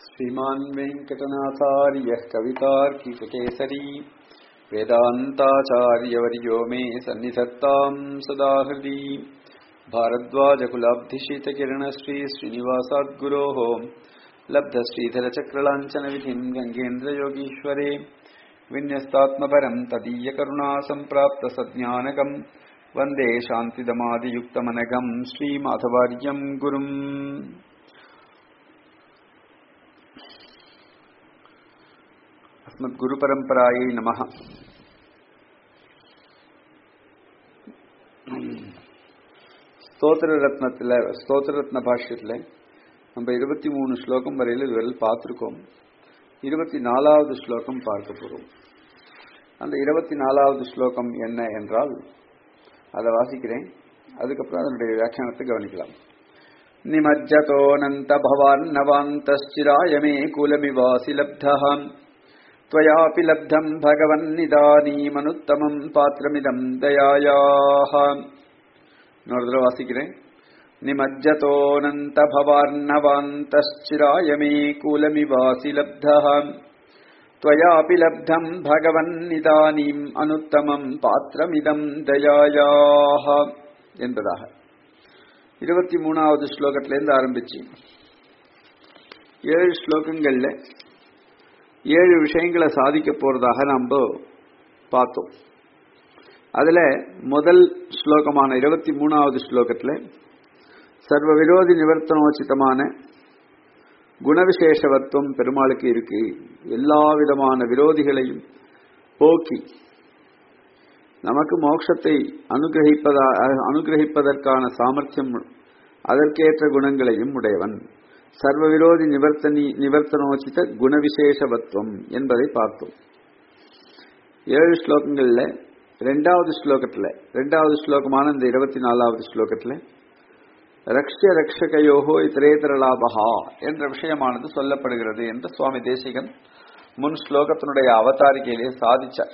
श्रीमान् वेङ्कटनाथार्यः कवितार्किककेसरी वेदान्ताचार्यवर्यो मे सन्निधत्ताम् सदा हृदि भारद्वाजकुलाब्धिशीतकिरणश्री श्रीनिवासाद्गुरोः लब्धश्रीधरचक्रलाञ्छनविधिम् गङ्गेन्द्रयोगीश्वरे विन्यस्तात्मपरम् तदीयकरुणा सम्प्राप्तसज्ञानकम् वन्दे शान्तिदमादियुक्तमनघम् श्रीमाधवार्यम् गुरुम् अस्मद्गुरुपरम्परायै नमः ஸ்தோத்திர ரத்னத்தில் ஸ்தோத்திர ரத்ன பாஷ்யத்தில் நம்ம இருபத்தி மூணு ஸ்லோகம் வரையில் இதுவரையில் பார்த்துருக்கோம் இருபத்தி நாலாவது ஸ்லோகம் பார்க்க போகிறோம் அந்த இருபத்தி நாலாவது ஸ்லோகம் என்ன என்றால் அதை வாசிக்கிறேன் அதுக்கப்புறம் அதனுடைய வியாக்கியானத்தை கவனிக்கலாம் நிமஜ்ஜதோனந்த பவான் நவாந்தஸ்சிராய மே குலமிவாசி லப்தஹாம் त्वयापि लब्धम् भगवन्निदानीमनुत्तमम् पात्रमिदम् दयायाः இன்னொரு தடவை வாசிக்கிறேன் நிமஜ்ஜதோனந்த பவார்ணவாந்தश्चिराय मे कुलमिवासि लब्धः त्वयापि लब्धम् भगवन्निदानीम् अनुत्तमम् பாத்திரமிதம் தயாயாः என்பதாக இருபத்தி மூணாவது ஸ்லோகத்திலேருந்து ஆரம்பிச்சு ஏழு ஸ்லோகங்கள்ல ஏழு விஷயங்களை சாதிக்க போறதாக நம்ம பார்த்தோம் அதுல முதல் ஸ்லோகமான இருபத்தி மூணாவது ஸ்லோகத்துல சர்வ விரோதி நிவர்த்தனோச்சிதமான குணவிசேஷவத்துவம் பெருமாளுக்கு இருக்கு எல்லா விதமான விரோதிகளையும் போக்கி நமக்கு மோட்சத்தை அனுகிரகிப்பதா அனுகிரகிப்பதற்கான சாமர்த்தியம் அதற்கேற்ற குணங்களையும் உடையவன் சர்வ விரோதி நிவர்த்தனி நிவர்த்தனோச்சித குணவிசேஷவத்துவம் என்பதை பார்த்தோம் ஏழு ஸ்லோகங்கள்ல ரெண்டாவது ஸ்லோகத்துல ரெண்டாவது ஸ்லோகமான இந்த இருபத்தி நாலாவது ஸ்லோகத்துல ரக்ஷ ரக்ஷகையோகோ இத்திரேதர லாபகா என்ற விஷயமானது சொல்லப்படுகிறது என்று சுவாமி தேசிகன் முன் ஸ்லோகத்தினுடைய அவதாரிகையிலே சாதிச்சார்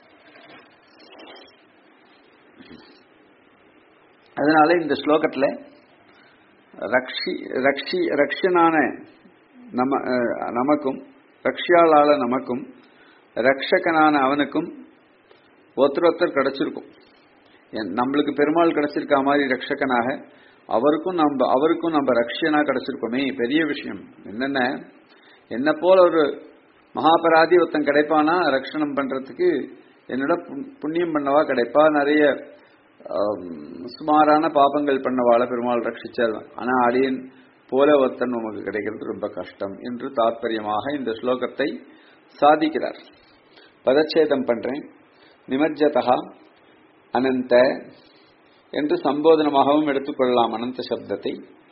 அதனால இந்த ஸ்லோகத்துல ரக்ஷி ரக்ஷி ரக்ஷனான நம நமக்கும் ரக்ஷியாளால நமக்கும் ரக்ஷகனான அவனுக்கும் ஒருத்தர் ஒருத்தர் கிடைச்சிருக்கும் நம்மளுக்கு பெருமாள் கிடைச்சிருக்க மாதிரி ரக்ஷகனாக அவருக்கும் நம்ம அவருக்கும் நம்ம ரக்ஷனா கிடைச்சிருக்கோமே பெரிய விஷயம் என்னென்ன என்ன போல ஒரு மகாபராதி ஒருத்தன் கிடைப்பானா ரக்ஷணம் பண்றதுக்கு என்னோட புண்ணியம் பண்ணவா கிடைப்பா நிறைய சுமாரான பாபங்கள் பண்ணவாள பெருமாள் ரட்சிச்சார் ஆனா அடியன் போல ஒருத்தன் உமக்கு கிடைக்கிறது ரொம்ப கஷ்டம் என்று தாற்பயமாக இந்த ஸ்லோகத்தை சாதிக்கிறார் பதச்சேதம் பண்றேன் நிமஜ்ஜதா அனந்த என்று சம்போதனமாகவும் எடுத்துக்கொள்ளலாம் அனந்த சப்தத்தை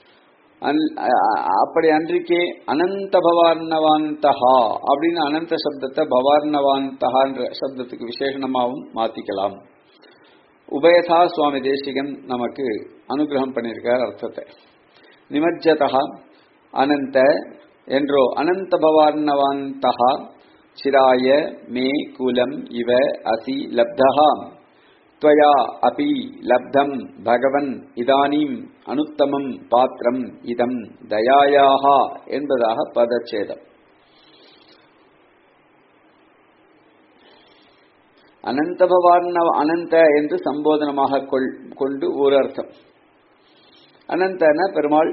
அப்படி அன்றைக்கே அனந்த பவார்ணவாந்தகா அப்படின்னு அனந்த சப்தத்தை பவார்ணவாந்தகான்ற சப்தத்துக்கு விசேஷணமாகவும் மாத்திக்கலாம் உபயதா சுவாமி தேசிகன் நமக்கு அனுகிரகம் பண்ணியிருக்கார் அர்த்தத்தை நிமஜ்ஜதா அனந்த என்றோ அனந்த பவார்ணவாந்தகா சிராய மே குலம் இவ அசி லப்தா त्वया अपि लब्धम् भगवन् इदानीम् अनुत्तमम् பாத்திரம் இதம் தயாயாக என்பதாக பதச்சேதம் அனந்த பவார்ணவ அனந்த என்று சம்போதனமாக கொண்டு ஒரு அர்த்தம் அனந்தன பெருமாள்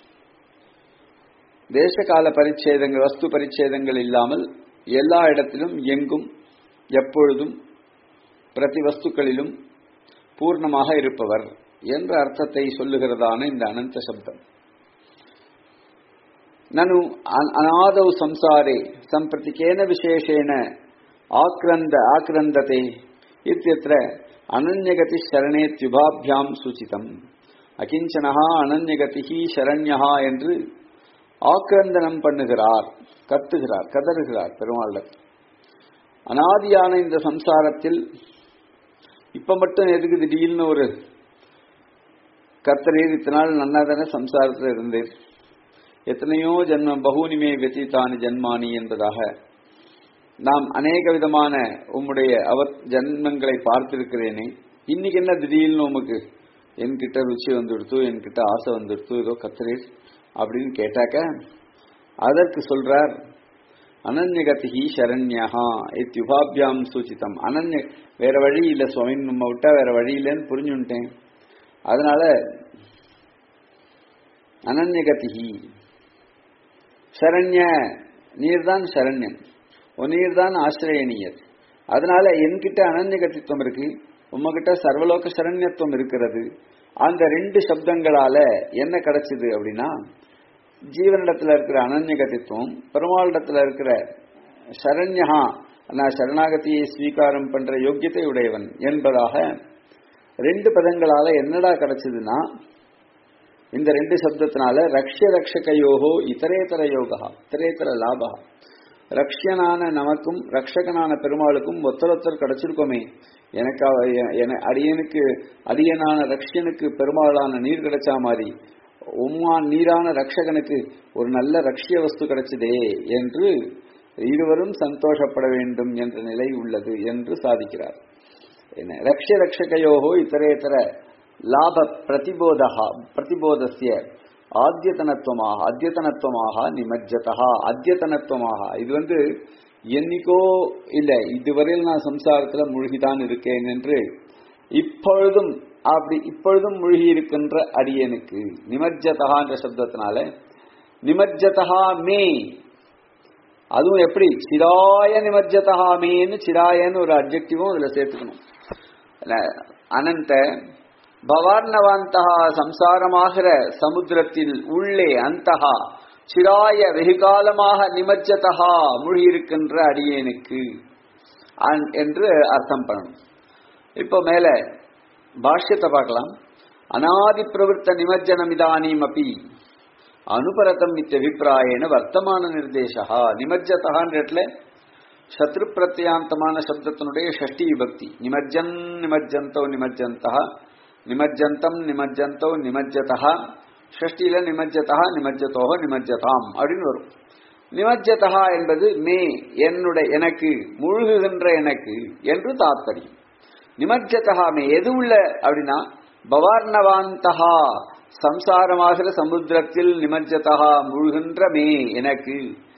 தேசகால பரிச்சேதங்கள் வஸ்து பரிச்சேதங்கள் இல்லாமல் எல்லா இடத்திலும் எங்கும் எப்பொழுதும் பிரதி வஸ்துக்களிலும் பூர்ணமாக இருப்பவர் என்ற அர்த்தத்தை சொல்லுகிறதான இந்த அனந்த சப்தம் நனு அநாதௌ சம்சாரே சம்பிரதிகேன விசேஷேன ஆக்ரந்த ஆக்ரந்ததே இத்தியத்திர அனன்யகதி சரணேத்யுபாபியாம் சூச்சிதம் அகிஞ்சனஹா அனன்யகதிஹி சரண்யஹா என்று ஆக்கிரந்தனம் பண்ணுகிறார் கத்துகிறார் கதறுகிறார் பெருமாள் அனாதியான இந்த சம்சாரத்தில் இப்ப மட்டும் எதுக்கு திடீர்னு ஒரு கத்தரீர் இத்தனை நாள் நன்னா தானே சம்சாரத்தில் இருந்தீர் எத்தனையோ ஜென்மம் பகுனிமே வெத்தித்தானி ஜென்மானி என்பதாக நாம் அநேக விதமான உம்முடைய அவர் ஜென்மங்களை பார்த்திருக்கிறேனே இன்னைக்கு என்ன திடீர்னு உமக்கு என்கிட்ட ருச்சி வந்துடுத்து என்கிட்ட ஆசை வந்துடுத்து ஏதோ கத்துறீர் அப்படின்னு கேட்டாக்க அதற்கு சொல்றார் அனன்யகதிகி சரண்யா இத்யுபாபியாம் சூச்சிதம் அனன்ய வேற வழி இல்ல சுவாமி நம்ம விட்டா வேற வழி இல்லைன்னு புரிஞ்சுட்டேன் அதனால அனன்யகதிகி சரண்ய நீர்தான் சரண்யன் நீர்தான் ஆசிரியனியர் அதனால என்கிட்ட அனன்யகத்தித்துவம் இருக்கு உம்மகிட்ட சர்வலோக சரண்யத்துவம் இருக்கிறது அந்த ரெண்டு சப்தங்களால என்ன கிடைச்சது அப்படின்னா ஜீவனிடத்துல இருக்கிற அனன்யகத்தித்துவம் பெருமாளிடத்துல இருக்கிற சரண்யா நான் சரணாகதியை ஸ்வீகாரம் பண்ற யோக்கியத்தை உடையவன் என்பதாக ரெண்டு பதங்களால என்னடா கிடைச்சதுன்னா இந்த ரெண்டு சப்தத்தினால ரக்ஷ ரக்ஷகையோகோ இதரேதர யோகா இதரேதர லாபா ரக்ஷனான நமக்கும் ரக்ஷகனான பெருமாளுக்கும் ஒத்தரொத்தர் கிடைச்சிருக்கோமே எனக்கு அடியனுக்கு அடியனான ரக்ஷனுக்கு பெருமாளான நீர் கிடைச்சா மாதிரி உம்மான் நீரான ரக்ஷகனுக்கு ஒரு நல்ல ரக்ஷிய வஸ்து கிடைச்சதே என்று இருவரும் சந்தோஷப்பட வேண்டும் என்ற நிலை உள்ளது என்று சாதிக்கிறார் என்ன ரக்ஷ ரக்ஷகையோகோ இத்தரேத்தர லாப பிரதிபோதா பிரதிபோதசிய ஆத்தியத்தனத்துவமாக அத்தியத்தனத்துவமாக நிமஜ்ஜதா அத்தியத்தனத்துவமாக இது வந்து என்னைக்கோ இல்ல இதுவரையில் நான் சம்சாரத்துல மூழ்கிதான் இருக்கேன் என்று இப்பொழுதும் அப்படி இப்பொழுதும் மூழ்கி இருக்கின்ற அடியனுக்கு நிமஜ்ஜதா என்ற சப்தத்தினால நிமஜ்ஜதா மே அதுவும் எப்படி சிராய நிமஜ்ஜதா மேன்னு சிராயன்னு ஒரு அப்ஜெக்டிவும் அதுல சேர்த்துக்கணும் அனந்த பவார்ணவாந்தா சம்சாரமாகிற சமுத்திரத்தில் உள்ளே அந்தகா சிராய வெகுகாலமாக நிமஜ்ஜதா மூழ்கியிருக்கின்ற அடியேனுக்கு என்று அர்த்தம் பண்ணணும் இப்போ மேல பாஷ்யத்தை பார்க்கலாம் அநாதி பிரவருத்த நிமஜ்ஜனம் இதானீம் அப்பி அனுபரதம் இத்தியபிப்பிராயன வர்த்தமான நிர்தேசா நிமஜ்ஜதான்ற சத்ரு பிரத்யாந்தமான சப்தத்தினுடைய ஷஷ்டி விபக்தி நிமஜ்ஜன் நிமஜ்ஜந்தோ நிமஜ்ஜந்தா நிமஜ்ஜந்தம் நிமஜ்ஜந்தோ நிமஜ்ஜதா ஷஷ்டியில நிமஜ்ஜதா நிமஜ்ஜதோ நிமஜ்ஜதாம் அப்படின்னு வரும் நிமஜ்ஜதா என்பது மே என்னுடைய எனக்கு முழுகுகின்ற எனக்கு என்று தாத்பரியம் நிமஜ்ஜதா மே எது உள்ள அப்படின்னா பவார்ணவாந்தகா சம்சாரமாகிற சமுத்திரத்தில் நிமஜ்ஜதா முழுகின்ற மே எனக்கு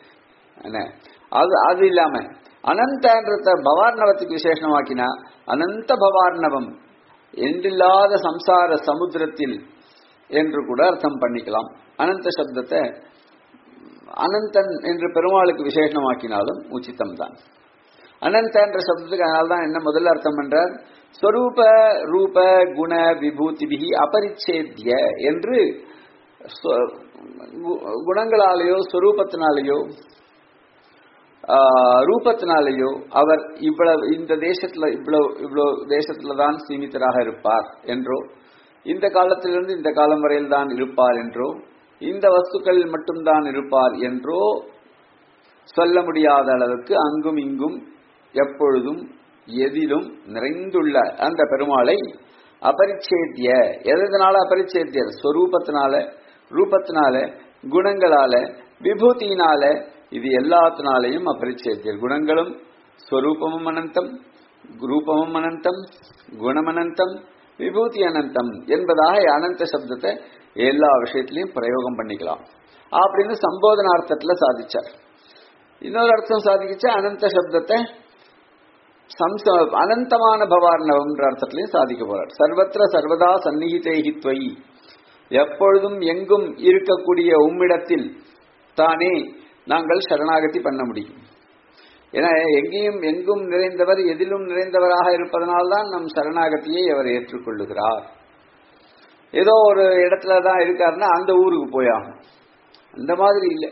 அது அது இல்லாம அனந்தன்றத பவார்ணவத்துக்கு விசேஷமாக்கினா அனந்த பவார்ணவம் என்றில்லாத சம்சார சமுத்திரத்தில் என்று கூட அர்த்தம் பண்ணிக்கலாம் அனந்த சப்தத்தை அனந்தன் என்று பெருமாளுக்கு விசேஷமாக்கினாலும் உச்சிதம் தான் அனந்த என்ற சப்தத்துக்கு அதனால்தான் என்ன முதல்ல அர்த்தம் பண்றார் ஸ்வரூப ரூப குண விபூதிபிகி அபரிச்சேத்திய என்று குணங்களாலேயோ ஸ்வரூபத்தினாலேயோ ரூபத்தினாலேயோ அவர் இவ்வளவு இந்த தேசத்துல இவ்வளவு இவ்வளவு தேசத்துல தான் சீமித்தராக இருப்பார் என்றோ இந்த காலத்திலிருந்து இந்த காலம் வரையில் தான் இருப்பார் என்றோ இந்த வஸ்துக்களில் மட்டும்தான் இருப்பார் என்றோ சொல்ல முடியாத அளவுக்கு அங்கும் இங்கும் எப்பொழுதும் எதிலும் நிறைந்துள்ள அந்த பெருமாளை அபரிச்சேத்திய எதனால அபரிச்சேத்தியர் ஸ்வரூபத்தினால ரூபத்தினால குணங்களால விபூதியினால இது எல்லாத்தினாலையும் அபரிச்சேத்தியர் குணங்களும் ஸ்வரூபமும் அனந்தம் ரூபமும் அனந்தம் குணமனந்தம் விபூதி அனந்தம் என்பதாக அனந்த சப்தத்தை எல்லா விஷயத்திலையும் பிரயோகம் பண்ணிக்கலாம் அப்படின்னு சம்போதனார்த்தத்துல சாதிச்சார் இன்னொரு அர்த்தம் சாதிக்கிச்சா அனந்த சப்தத்தை சம்ச அனந்தமான பவார்ணவம்ன்ற அர்த்தத்திலையும் சாதிக்க போறார் சர்வத்திர சர்வதா சந்நிகிதேகி துவயி எப்பொழுதும் எங்கும் இருக்கக்கூடிய உம்மிடத்தில் தானே நாங்கள் சரணாகதி பண்ண முடியும் ஏன்னா எங்கேயும் எங்கும் நிறைந்தவர் எதிலும் நிறைந்தவராக இருப்பதனால்தான் நம் சரணாகதியை அவர் ஏற்றுக்கொள்ளுகிறார் ஏதோ ஒரு இடத்துல தான் இருக்காருன்னா அந்த ஊருக்கு போயாகும் அந்த மாதிரி இல்லை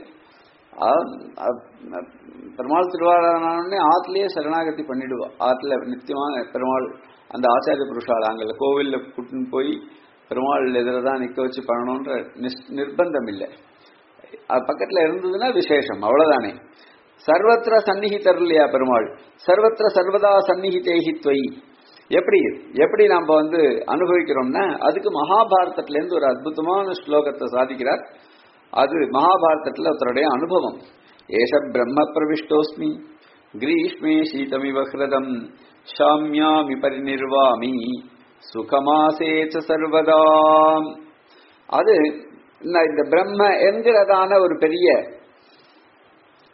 பெருமாள் திருவாரூரே ஆத்துலயே சரணாகதி பண்ணிடுவா ஆத்துல நித்தியமான பெருமாள் அந்த ஆச்சாரிய புருஷால் அங்கே கோவில்ல கூட்டின்னு போய் பெருமாள் எதிர தான் நிக்க வச்சு பண்ணணுன்ற நிர்பந்தம் இல்லை அது பக்கத்துல இருந்ததுன்னா விசேஷம் அவ்வளவுதானே சர்வத்திர சந்நிகிதர் இல்லையா பெருமாள் சர்வத்திர சர்வதா சந்நிகிதேகி துவை எப்படி எப்படி நாம வந்து அனுபவிக்கிறோம்னா அதுக்கு மகாபாரதத்துல இருந்து ஒரு அற்புதமான ஸ்லோகத்தை சாதிக்கிறார் அது மகாபாரதத்துல ஒருத்தருடைய அனுபவம் ஏஷ பிரம்ம பிரவிஷ்டோஸ்மி கிரீஷ்மே சீதமிவ ஹிருதம் ஷாமியாமி பரிநிர்வாமி சுகமாசேச்ச சர்வதாம் அது இந்த பிரம்ம என்கிறதான ஒரு பெரிய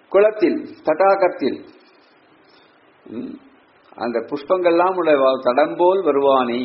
குளத்தில் தடாகத்தில் ம், அந்த புஷ்பங்கள்லாம் உள்ள தடம்போல் வருவானே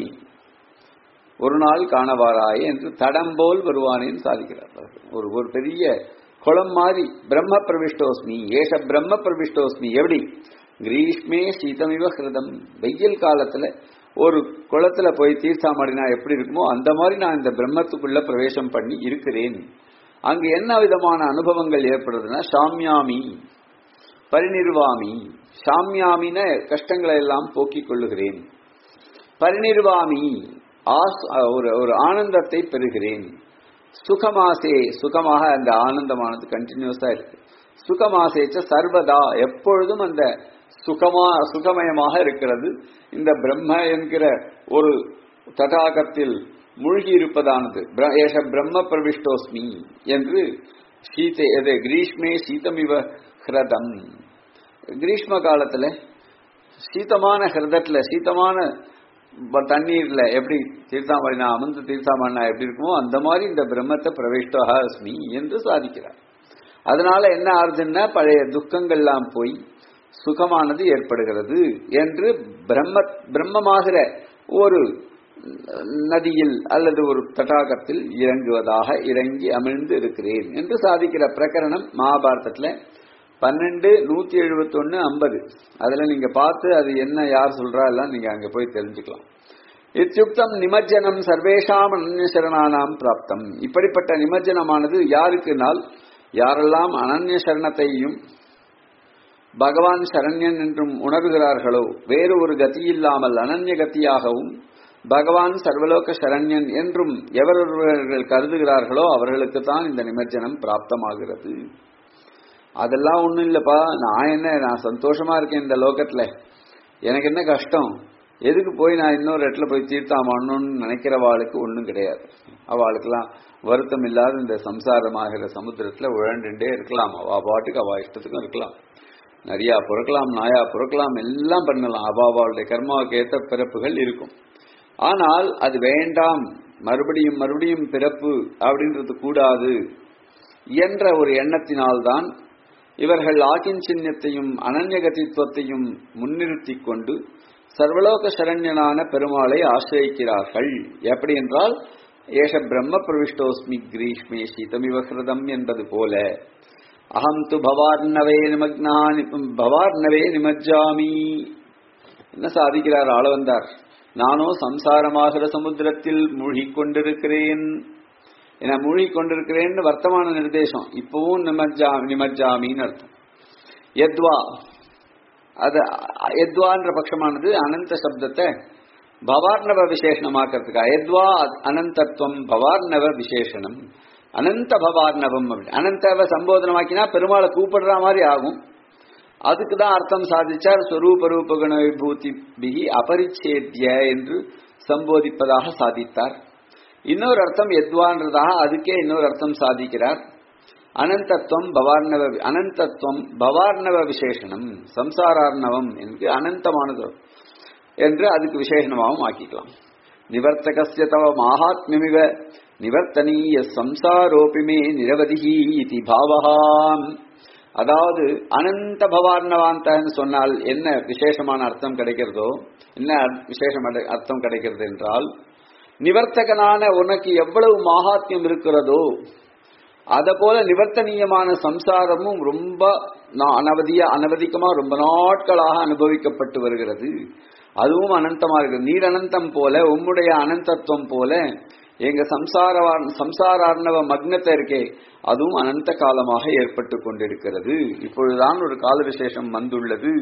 ஒரு நாள் காணவாராயே என்று தடம்போல் வருவானேன்னு சாதிக்கிறார் ஒரு ஒரு பெரிய குளம் மாதிரி பிரம்ம பிரவிஷ்டோஸ்மி ஏஷ பிரம்ம பிரவிஷ்டோஸ்மி எப்படி கிரீஷ்மே சீதமிவ ஹிருதம் வெயில் காலத்துல ஒரு குளத்துல போய் தீர்த்தாமடினா எப்படி இருக்குமோ அந்த மாதிரி நான் இந்த பிரம்மத்துக்குள்ள பிரவேசம் பண்ணி இருக்கிறேன் அங்கு என்ன விதமான அனுபவங்கள் ஏற்படுதுன்னா சாமியாமி பரிநிர்வாமி சாமியாமின கஷ்டங்களை எல்லாம் போக்கிக் கொள்ளுகிறேன் பரிநிர்வாமி ஆஸ் ஒரு ஒரு ஆனந்தத்தை பெறுகிறேன் சுகமாசே சுகமாக அந்த ஆனந்தமானது கண்டினியூஸா இருக்கு சுகமாசேச்ச சர்வதா எப்பொழுதும் அந்த சுகமா சுகமயமாக இருக்கிறது இந்த பிரம்ம என்கிற ஒரு தடாகத்தில் மூழ்கி இருப்பதானது பிர- ஏஷ பிரம்ம பிரவிஷ்டோஸ்மி என்று சீதை எது கிரீஷ்மே சீதமிவ ஹிரதம் கிரீஷ்ம காலத்துல சீதமான ஹிரதத்துல சீதமான ப- தண்ணீர்ல எப்படி தீர்த்தாமடினா அமர்ந்து தீர்த்தாமடினா எப்படி இருக்குமோ அந்த மாதிரி இந்த பிரம்மத்தை பிரவிஷ்டோஹா அஸ்மி என்று சாதிக்கிறார் அதனால என்ன ஆறுதுன்னா பழைய துக்கங்கள்லாம் போய் சுகமானது ஏற்படுகிறது என்று பிரம்ம பிரம்மமாகிற ஒரு நதியில் அல்லது ஒரு தடாகத்தில் இறங்குவதாக இறங்கி அமிழ்ந்து இருக்கிறேன் என்று சாதிக்கிற பிரகரணம் மகாபாரதத்துல பன்னெண்டு நூத்தி எழுபத்தி ஒன்னு ஐம்பது அதுல நீங்க பார்த்து அது என்ன யார் சொல்றா எல்லாம் நீங்க அங்க போய் தெரிஞ்சுக்கலாம் இத்தியுக்தம் நிமஜ்ஜனம் சர்வேஷாம் அனன்யசரணானாம் பிராப்தம் இப்படிப்பட்ட நிமஜ்ஜனமானது யாருக்குனால் யாரெல்லாம் அனன்ய சரணத்தையும் பகவான் சரண்யன் என்றும் உணர்கிறார்களோ வேறு ஒரு கதியில்லாமல் அனன்ய கதியாகவும் பகவான் சர்வலோக சரண்யன் என்றும் எவரொருவர்கள் கருதுகிறார்களோ அவர்களுக்கு தான் இந்த நிமஜ்ஜனம் பிராப்தமாகிறது அதெல்லாம் ஒண்ணும் இல்லப்பா நான் என்ன நான் சந்தோஷமா இருக்கேன் இந்த லோகத்துல எனக்கு என்ன கஷ்டம் எதுக்கு போய் நான் இன்னொரு இடத்துல போய் தீர்த்தாமணும்னு நினைக்கிறவாளுக்கு ஒண்ணும் கிடையாது அவளுக்கெல்லாம் வருத்தம் இல்லாத இந்த சம்சாரமாகிற சமுத்திரத்துல உழண்டுண்டே இருக்கலாம் அவ பாட்டுக்கு அவ இஷ்டத்துக்கும் இருக்கலாம் நிறைய பிறக்கலாம் நாயா பிறக்கலாம் எல்லாம் பண்ணலாம் அவ அவளுடைய கர்மாவுக்கு ஏற்ற பிறப்புகள் இருக்கும் ஆனால் அது வேண்டாம் மறுபடியும் மறுபடியும் பிறப்பு அப்படின்றது கூடாது என்ற ஒரு எண்ணத்தினால்தான் இவர்கள் ஆகிஞ்சின்யத்தையும் அனன்யகதித்துவத்தையும் முன்னிறுத்தி கொண்டு சர்வலோக சரண்யனான பெருமாளை ஆசிரியிக்கிறார்கள் எப்படி என்றால் ஏஷ பிரம்ம பிரவிஷ்டோஸ்மி கிரீஷ்மே சீதமிவ ஹிருதம் என்பது போல அகம் து பவார்ணவே நிமக்னா பவார்ணவே நிமஜ்ஜாமி என்ன சாதிக்கிறார் ஆள வந்தார் நானோ சம்சாரமாகிற சமுத்திரத்தில் மூழ்கிக் கொண்டிருக்கிறேன் என மூழ்கிக் கொண்டிருக்கிறேன்னு வர்த்தமான நிர்தேசம் இப்பவும் நிமஜ்ஜா நிமஜ்ஜாமின்னு அர்த்தம் எத்வா அது எத்வான்ற பட்சமானது அனந்த சப்தத்தை பவார்ணவ விசேஷணமாக்கிறதுக்கா எத்வா அனந்தத்துவம் பவார்ணவ விசேஷணம் அனந்த பவார்ணவம் அப்படி அனந்தவ சம்போதனமாக்கினா பெருமாளை கூப்பிடுற மாதிரி ஆகும் அதுக்கு தான் அர்த்தம் சாதிச்சார் ஸ்வரூப ரூபகுண விபூதி பிகி அபரிச்சேத்திய என்று சம்போதிப்பதாக சாதித்தார் இன்னொரு அர்த்தம் எத்வான்றதாக அதுக்கே இன்னொரு அர்த்தம் சாதிக்கிறார் அனந்தத்துவம் பவார்ணவ அனந்தத்துவம் பவார்ணவ விசேஷனம் சம்சாரார்ணவம் என்று அனந்தமானது என்று அதுக்கு விசேஷனமாகவும் ஆக்கிக்கலாம் நிவர்த்தகஸ்ய தவ மாஹாத்மியமிவ நிவர்த்தனீய சம்சாரோபிமே நிரவதிஹி இதி பாவகாம் அதாவது அனந்த பவார்ணவாந்தன்னு சொன்னால் என்ன விசேஷமான அர்த்தம் கிடைக்கிறதோ என்ன விசேஷம் அர்த்தம் கிடைக்கிறது என்றால் நிவர்த்தகனான உனக்கு எவ்வளவு மகாத்மியம் இருக்கிறதோ அத போல நிவர்த்தனீயமான சம்சாரமும் ரொம்ப அனவதிய அனவதிக்கமா ரொம்ப நாட்களாக அனுபவிக்கப்பட்டு வருகிறது அதுவும் அனந்தமா இருக்கு நீர் அனந்தம் போல உம்முடைய அனந்தத்துவம் போல எங்க சம்சார சம்சாரார்ணவ மக்னத்தை இருக்கே அதுவும் அனந்த காலமாக ஏற்பட்டு கொண்டிருக்கிறது இப்பொழுதுதான் ஒரு கால விசேஷம் வந்துள்ளது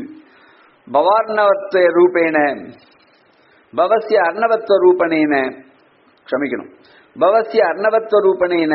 பவார்ணவத்த ரூபேன பவசிய அர்ணவத்வ ரூபணேன க்ஷமிக்கணும் பவசிய அர்ணவத்வ ரூபணேன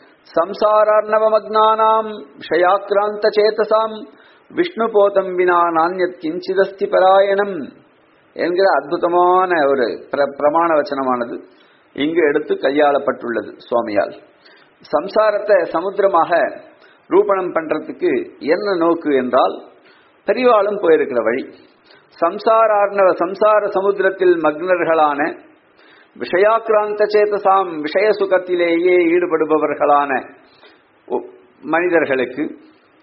சம்சாரார்ணவமக்னானாம் விஷயாக்கிராந்த சேதசாம் விஷ்ணு போதம் வினா நானியத் கிஞ்சிதஸ்தி பராயணம் என்கிற அற்புதமான ஒரு பிரமாண வச்சனமானது இங்கு எடுத்து கையாளப்பட்டுள்ளது சுவாமியால் சம்சாரத்தை சமுத்திரமாக ரூபணம் பண்றதுக்கு என்ன நோக்கு என்றால் பெரிவாளும் போயிருக்கிற வழி சம்சாரார்ணவ சம்சார சமுத்திரத்தில் மக்னர்களான விஷயாக்கிராந்த சேதசாம் விஷய சுகத்திலேயே ஈடுபடுபவர்களான மனிதர்களுக்கு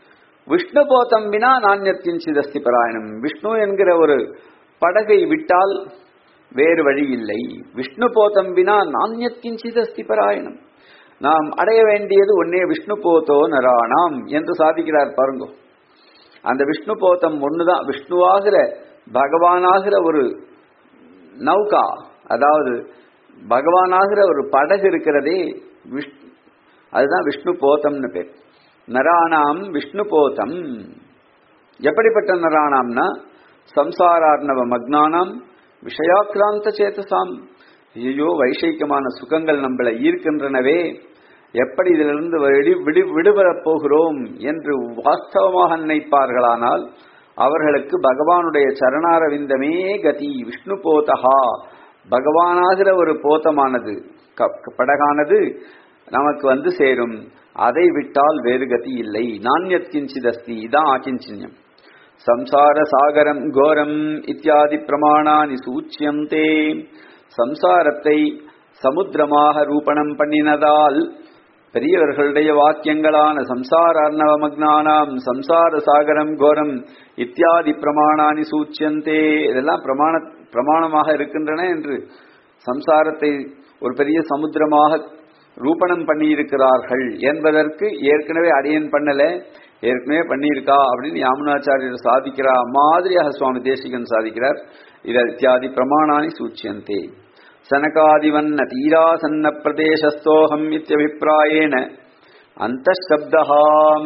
விஷ்ணு போதம் வினா நாண்யத்தின் சிதஸ்தி பராயணம் விஷ்ணு என்கிற ஒரு படகை விட்டால் வேறு வழி இல்லை விஷ்ணு போதம் வினா நாண்யத்தின் சிதஸ்தி பராயணம் நாம் அடைய வேண்டியது ஒன்னே விஷ்ணு போதோ நராணாம் என்று சாதிக்கிறார் பாருங்க அந்த விஷ்ணு போதம் ஒண்ணுதான் விஷ்ணுவாகிற பகவானாகிற ஒரு நௌகா அதாவது பகவானாகிற ஒரு படகு இருக்கிறதே விஷ் அதுதான் விஷ்ணு போதம்னு பேர் நராணாம் விஷ்ணு போதம் எப்படிப்பட்ட நராணாம்னா சம்சாரார்ணவ மக்னானாம் விஷயாக்கிராந்த சேதசாம் ஐயோ வைஷயிக்கமான சுகங்கள் நம்மளை ஈர்க்கின்றனவே எப்படி இதிலிருந்து விடு விடு விடுபடப் போகிறோம் என்று வாஸ்தவமாக நினைப்பார்களானால் அவர்களுக்கு பகவானுடைய சரணாரவிந்தமே கதி விஷ்ணு போதகா பகவானாகிற ஒரு போத்தமானது படகானது நமக்கு வந்து சேரும் அதை விட்டால் வேறு கதி இல்லை நாண்யத்கிஞ்சிதஸ்தி இதான் ஆக்கிஞ்சின்யம் சம்சார சாகரம் கோரம் இத்தியாதி பிரமாணானி சூச்சியந்தே சம்சாரத்தை சமுத்திரமாக ரூபணம் பண்ணினதால் பெரியவர்களுடைய வாக்கியங்களான சம்சார அர்ணவமக்னானாம் சம்சார சாகரம் கோரம் இத்தியாதி பிரமாணானி சூச்சியந்தே இதெல்லாம் பிரமாண பிரமாணமாக இருக்கின்றன என்று சம்சாரத்தை ஒரு பெரிய சமுத்திரமாக ரூபணம் பண்ணியிருக்கிறார்கள் என்பதற்கு ஏற்கனவே அடியன் பண்ணல ஏற்கனவே பண்ணியிருக்கா அப்படின்னு யாமுனாச்சாரியர் சாதிக்கிறா மாதிரியாக சுவாமி தேசிகன் சாதிக்கிறார் இது இத்தியாதி பிரமாணானி சூச்சியந்தே சனகாதிவன்ன தீராசன்ன பிரதேசஸ்தோகம் இத்தியபிப்பிராயேன அந்த சப்தஹாம்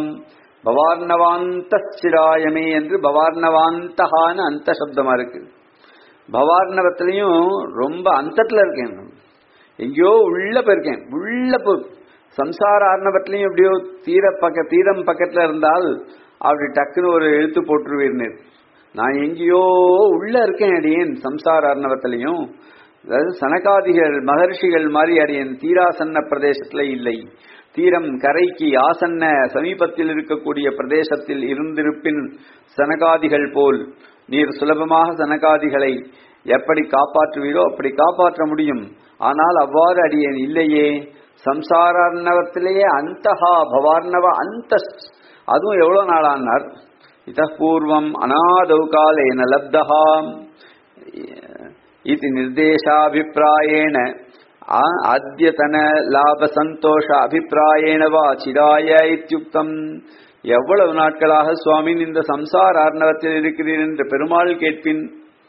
பவார்ணவாந்தச்சிராயமே என்று பவார்ணவாந்தகான்னு அந்த சப்தமா இருக்கு பவார்ணவத்திலையும் ரொம்ப அந்தத்துல இருக்கேன் எங்கேயோ உள்ள போயிருக்கேன் உள்ள போ சம்சார ஆர்ணவத்திலையும் எப்படியோ தீர பக்க தீரம் பக்கத்துல இருந்தால் அப்படி டக்குன்னு ஒரு எழுத்து போட்டுருவீர்னு நான் எங்கேயோ உள்ள இருக்கேன் அடியேன் சம்சார ஆர்ணவத்திலையும் அதாவது சனகாதிகள் மகர்ஷிகள் மாதிரி அடியேன் தீராசன்ன பிரதேசத்துல இல்லை தீரம் கரைக்கு ஆசன்ன சமீபத்தில் இருக்கக்கூடிய பிரதேசத்தில் இருந்திருப்பின் சனகாதிகள் போல் நீர் சுலபமாக சனகாதிகளை எப்படி காப்பாற்றுவீரோ அப்படி காப்பாற்ற முடியும் ஆனால் அவ்வாறு அடியேன் இல்லையே சம்சாரார்ணவத்திலேயே அந்தஹா பவார்ணவ அந்த அதுவும் எவ்வளவு நாளானார் இத பூர்வம் அநாதௌ காலேன லப்தஹா இது நிர்தேசாபிப்பிராயேன அத்தியதன லாப சந்தோஷ அபிப்பிராயேன வா சிராய இத்தியுக்தம் எவ்வளவு நாட்களாக சுவாமின் இந்த சம்சார ஆர்ணவத்தில் இருக்கிறீர் என்று பெருமாள் கேட்பின்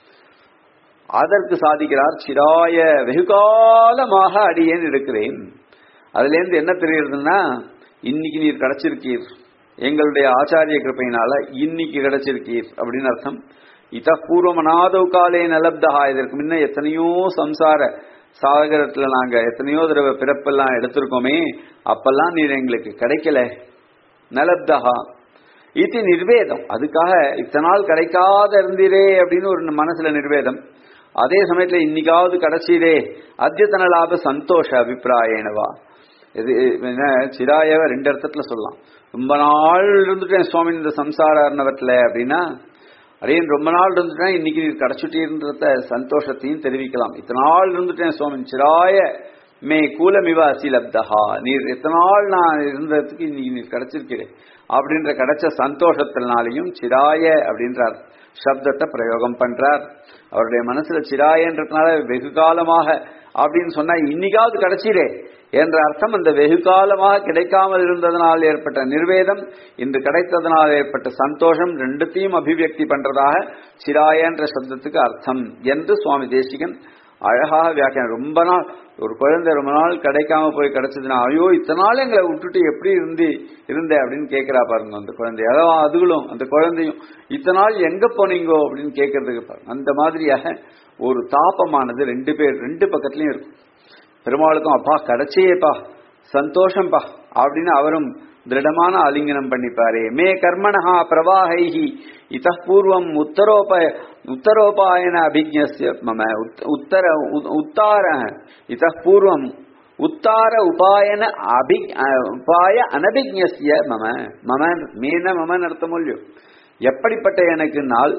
அதற்கு சாதிக்கிறார் சிராய வெகுகாலமாக அடியேன் இருக்கிறேன் அதுல இருந்து என்ன தெரியுதுன்னா இன்னைக்கு நீர் கிடைச்சிருக்கீர் எங்களுடைய ஆச்சாரிய கிருப்பையினால இன்னைக்கு கிடைச்சிருக்கீர் அப்படின்னு அர்த்தம் இத பூர்வம் அநாதவ காலே நலப்தஹா இதற்கு முன்ன எத்தனையோ சம்சார சாகரத்துல நாங்க எத்தனையோ தடவை பிறப்பெல்லாம் எடுத்திருக்கோமே அப்பெல்லாம் நீர் எங்களுக்கு கிடைக்கல நலப்தஹா இது நிர்வேதம் அதுக்காக இத்தனை நாள் கிடைக்காத இருந்தீரே அப்படின்னு ஒரு மனசுல நிர்வேதம் அதே சமயத்துல இன்னைக்காவது கிடைச்சீரே அத்தியத்தன லாப சந்தோஷ அபிப்பிராயனவா இது என்ன சிராயவ ரெண்டு அர்த்தத்துல சொல்லலாம் ரொம்ப நாள் இருந்துட்டேன் சுவாமி இந்த சம்சார அர்ணவத்துல அப்படின்னா அடையன் ரொம்ப நாள் இருந்துட்டேன் இன்னைக்கு நீர் கிடைச்சிட்டீர்ன்றத சந்தோஷத்தையும் தெரிவிக்கலாம் இத்தனை நாள் இருந்துட்டேன் சுவாமி சிராய மே கூலமிவ அசிலப்தஹா நீர் எத்தனை நாள் நான் இருந்ததுக்கு இன்னைக்கு நீர் கிடைச்சிருக்கிறேன் அப்படின்ற கிடைச்ச சந்தோஷத்தினாலையும் சிராய அப்படின்ற சப்தத்தை பிரயோகம் பண்றார் அவருடைய மனசுல சிராயன்றதுனால வெகு காலமாக அப்படின்னு சொன்னா இன்னைக்காவது கிடைச்சிரே என்ற அர்த்தம் அந்த வெகு காலமாக கிடைக்காமல் இருந்ததனால் ஏற்பட்ட நிர்வேதம் இன்று கிடைத்ததனால் ஏற்பட்ட சந்தோஷம் ரெண்டுத்தையும் அபிவியக்தி பண்றதாக சிராய என்ற சப்தத்துக்கு அர்த்தம் என்று சுவாமி தேசிகன் அழகாக வியாக்கியம் ரொம்ப நாள் ஒரு குழந்தை ரொம்ப நாள் கிடைக்காம போய் கிடைச்சதுன்னா ஐயோ இத்தனை நாள் எங்களை விட்டுட்டு எப்படி இருந்து இருந்த அப்படின்னு கேட்கிறா பாருங்க அந்த குழந்தை அதான் அதுகளும் அந்த குழந்தையும் இத்தனை நாள் எங்க போனீங்கோ அப்படின்னு கேட்கறதுக்கு பாருங்க அந்த மாதிரியாக ஒரு தாபமானது ரெண்டு பேர் ரெண்டு பக்கத்துலயும் இருக்கும் பெருமாளுக்கும் அப்பா கிடைச்சேப்பா சந்தோஷம்பா அப்படின்னு அவரும் திருடமான ஆலிங்கனம் பண்ணிப்பாரே மே கர்மணா பிரவாகைஹி இத பூர்வம் உத்தரோப உத்தரோபாயன அபிஜ்ஞஸ்ய மம உத்தர உத்தார இத பூர்வம் உத்தார உபாயன அபி உபாய அனபிஜ்ஞஸ்ய மம மம மேன மமன் அர்த்தம் இல்லையோ எப்படிப்பட்ட எனக்கு நாள்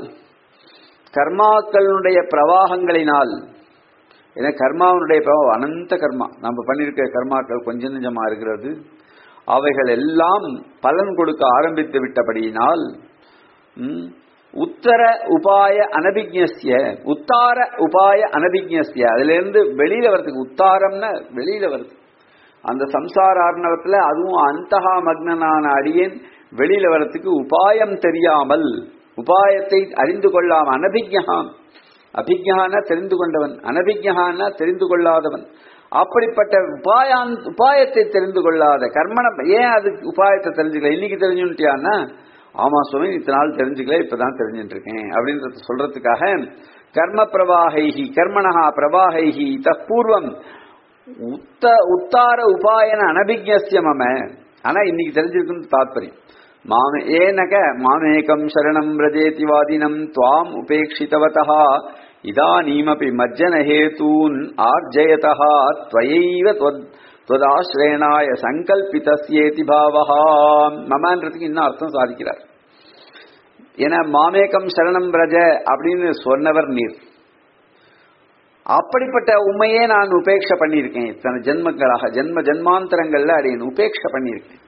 கர்மாக்களுடைய பிரவாகங்களினால் ஏன்னா கர்மாவனுடைய பிரபாவம் அனந்த கர்மா நம்ம பண்ணிருக்க கர்மாக்கள் கொஞ்சம் நெஞ்சமா இருக்கிறது அவைகள் எல்லாம் பலன் கொடுக்க ஆரம்பித்து விட்டபடியினால் ம், உத்தர உபாய அனபிக்ஞஸ்ய உத்தார உபாய அனபிக்ஞஸ்ய அதுல இருந்து வெளியில வரதுக்கு உத்தாரம்னா வெளியில வருது அந்த சம்சார ஆர்ணவத்துல அதுவும் அந்தகா மக்னனான அடியேன் வெளியில வரத்துக்கு உபாயம் தெரியாமல் உபாயத்தை அறிந்து கொள்ளாம அனபிக்ஞான் அபிஜானா தெரிந்து கொண்டவன் அனபிஜானா தெரிந்து கொள்ளாதவன் அப்படிப்பட்ட உபாயான் உபாயத்தை தெரிந்து கொள்ளாத கர்மணம் ஏன் அதுக்கு உபாயத்தை தெரிஞ்சுக்கல இன்னைக்கு தெரிஞ்சுட்டியான்னா ஆமா சுவாமி இத்தனை நாள் தெரிஞ்சுக்கல இப்பதான் தெரிஞ்சுட்டு இருக்கேன் அப்படின்றத சொல்றதுக்காக கர்ம பிரவாகைஹி கர்மணஹா பிரவாகைஹி பூர்வம் உத்த உத்தார உபாயன அனபிஜ்யஸ்ய மம ஆனா இன்னைக்கு தெரிஞ்சிருக்குன்னு தாத்பரியம் மாமே ஏனக மாமேகம் சரணம் ரஜேதி வாதினம் துவாம் உபேட்சிதவதா இதானீமபி மஜ்ஜன ஹேதூன் ஆர்ஜயதா त्वयैव त्वद् त्वदाश्रयणाय சங்கல்பிதஸ்யேதி பாவஹா மமன்றதுக்கு இன்னும் அர்த்தம் சாதிக்கிறார் ஏன்னா மாமேகம் சரணம் ரஜ அப்படின்னு சொன்னவர் நீர் அப்படிப்பட்ட உண்மையே நான் உபேட்சை பண்ணியிருக்கேன் இத்தனை ஜென்மங்களாக ஜென்ம ஜென்மாந்தரங்கள்ல அடையன் உபேட்சை பண்ணியிருக்கேன்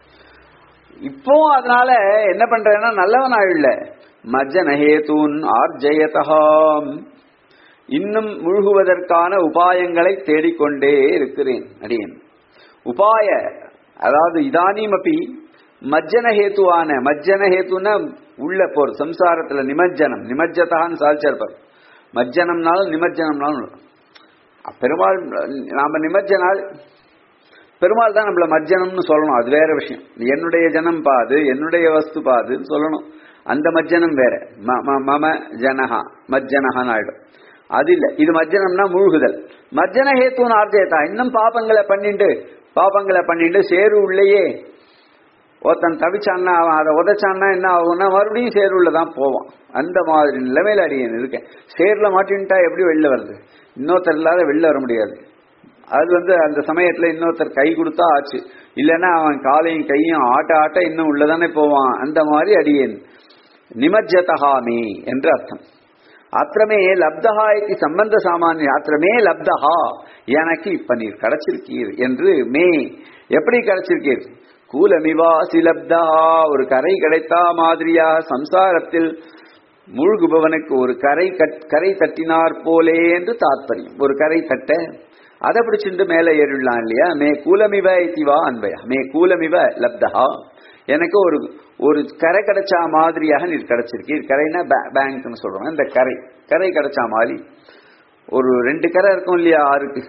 இப்போ அதனால என்ன பண்றேன்னா நல்லவன் ஆயுள்ள மஜ்ஜன ஹேதூன் ஆர்ஜயதகாம் இன்னும் முழுகுவதற்கான உபாயங்களை தேடிக்கொண்டே இருக்கிறேன் அடியேன் உபாய அதாவது இதானிமப்பி மஜ்ஜன ஹேத்துவான மஜ்ஜன ஹேத்துனா உள்ள போர் சம்சாரத்துல நிமஜ்ஜனம் நிமஜ்ஜதான்னு சாதிச்சிருப்பார் மஜ்ஜனம்னாலும் நிமஜ்ஜனம்னாலும் பெருமாள் நாம நிமஜ்ஜனால் பெருமாள் தான் நம்மள மஜ்ஜனம்னு சொல்லணும் அது வேற விஷயம் என்னுடைய ஜனம் பாது என்னுடைய வஸ்து பாதுன்னு சொல்லணும் அந்த மஜ்ஜனம் வேற ம- ம- மம ஜனஹா மஜ்ஜனஹான்னு ஆயிடும் அது இல்ல இது மஜ்ஜனம்னா மூழ்குதல் மஜ்ஜன ஹேத்துன்னு ஆர்ஜயத்தா இன்னும் பாபங்களை பண்ணிட்டு பாபங்களை பண்ணிட்டு சேரு உள்ளேயே ஒருத்தன் தவிச்சான்னா அவன் அதை உதைச்சான்னா என்ன ஆகும்னா மறுபடியும் சேருள்ள தான் போவான் அந்த மாதிரி நிலைமையில அடியேன் இருக்கேன் சேர்ல மாட்டின்ட்டா எப்படி வெளில வருது இன்னொருத்தர் இல்லாத வெளில வர முடியாது அது வந்து அந்த சமயத்துல இன்னொருத்தர் கை கொடுத்தா ஆச்சு இல்லைன்னா அவன் காலையும் கையும் ஆட்ட ஆட்ட இன்னும் உள்ளதானே போவான் அந்த மாதிரி அடியேன் நிமஜ்ஜதஹாமி என்று அர்த்தம் அத்திரமே லப்தஹா இது சம்பந்த சாமானிய அத்திரமே லப்தஹா எனக்கு இப்ப நீர் கிடைச்சிருக்கீர் என்று மே எப்படி கிடைச்சிருக்கீர் கூலமிவாசி லப்தா ஒரு கரை கிடைத்தா மாதிரியா சம்சாரத்தில் மூழ்குபவனுக்கு ஒரு கரை கட்- கரை தட்டினார் போலே என்று தாத்பரியம் ஒரு கரை தட்ட அதை பிடிச்சிட்டு மேலே ஏறிடலாம் இல்லையா மே கூலமிவ இதிவா அன்பயா மே கூலமிவ லப்தஹா எனக்கு ஒரு ஒரு கரை கிடைச்சா மாதிரியாக நீர் கிடைச்சிருக்கீர் கரைனா பே- பேங்க்னு சொல்றோம் இந்த கரை கரை கிடைச்சா மாதிரி ஒரு ரெண்டு கரை இருக்கும் இல்லையா ஆறுக்கு